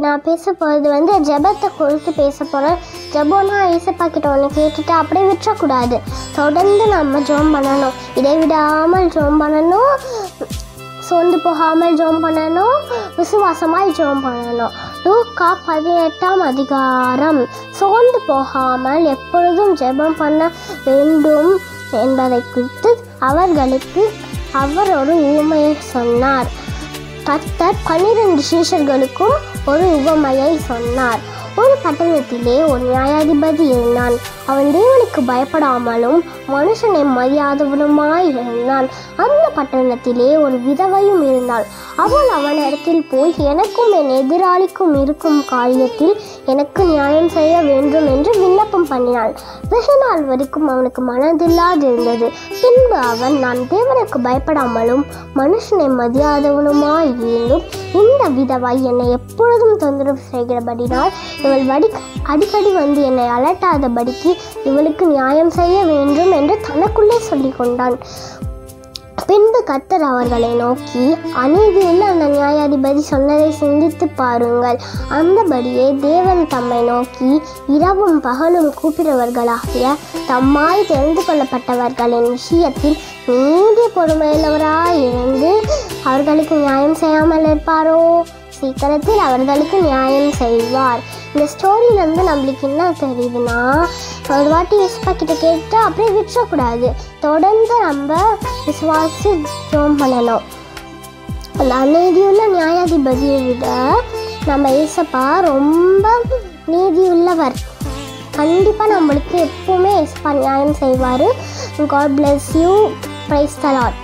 நான் பேச போகிறது வந்து ஜெபத்தை குறித்து பேச போகிறேன் ஜெபம்னா ஏசப்பா கிட்ட ஒன்று கேட்டுட்டு அப்படியே விட்டுறக்கூடாது தொடர்ந்து நம்ம ஜெபம் பண்ணணும் இடைவிடாமல் ஜெபம் பண்ணணும் சோர்ந்து போகாமல் ஜெபம் பண்ணணும் விசுவாசமாய் ஜெபம் பண்ணணும் லூக்கா பதினெட்டாம் அதிகாரம் சோர்ந்து போகாமல் எப்பொழுதும் ஜெபம் பண்ண வேண்டும் என்பதை குறித்து அவர்களுக்கு அவர் ஒரு ஊமையை சொன்னார் கர்த்தர் பன்னிரண்டு சீஷர்களுக்கும் ஒரு உவமையை சொன்னார் ஒரு பட்டணத்திலே ஒரு நியாயாதிபதி இருந்தான் அவன் தேவனுக்கு பயப்படாமலும் மனுஷனை மதியாதவனுமாய் இருந்தான் அந்த பட்டணத்திலே ஒரு விதவையும் இருந்தாள் அவள் அவனிடத்தில் போய் எனக்கும் என் எதிராளிக்கும் இருக்கும் காரியத்தில் எனக்கு நியாயம் செய்ய வேண்டும் என்று விண்ணப்பம் பண்ணினாள் வெகு நாள் வரைக்கும் அவனுக்கு மனதில்லாதிருந்தது பின்பு அவன் நான் தேவனுக்கு பயப்படாமலும் மனுஷனை மதியாதவனுமாய் இருந்தும் இந்த விதவை என்னை எப்பொழுதும் தொந்தரவு செய்கிறபடினால் இவள் வடி அடிக்கடி வந்து என்னை அலட்டாதபடிக்கு இவளுக்கு நியாயம் செய்ய வேண்டும் என்று தனக்குள்ளே சொல்லிக் கொண்டான் பின்பு கர்த்தர் அவர்களை நோக்கி அநீதியுள்ள அந்த நியாயாதிபதி சொன்னதை சிந்தித்து பாருங்கள் அந்தபடியே தேவன் தம்மை நோக்கி இரவும் பகலும் கூப்பிடுவர்களாகிய தம்மால் தெரிந்து கொள்ளப்பட்டவர்களின் விஷயத்தில் நீடிய பொறுமையுள்ளவராய் இருந்து அவர்களுக்கு நியாயம் செய்யாமல் இருப்பாரோ சீக்கிரத்தில் அவர்களுக்கு நியாயம் செய்வார் இந்த ஸ்டோரியிலேருந்து நம்மளுக்கு என்ன தெரியுதுன்னா ஒரு வாட்டி விஸ்வா கிட்ட கேட்டு அப்படியே விட்டுறக்கூடாது தொடர்ந்து நம்ம விசுவாசி ஜோம் பண்ணணும் அந்த அநீதியுள்ள நியாயாதிபதியை விட நம்ம ஏசப்பா ரொம்ப நீதியுள்ளவர் கண்டிப்பாக நம்மளுக்கு எப்பவுமே ஏசப்பா நியாயம் செய்வார் காட் bless யூ ப்ரைஸ் தலாட்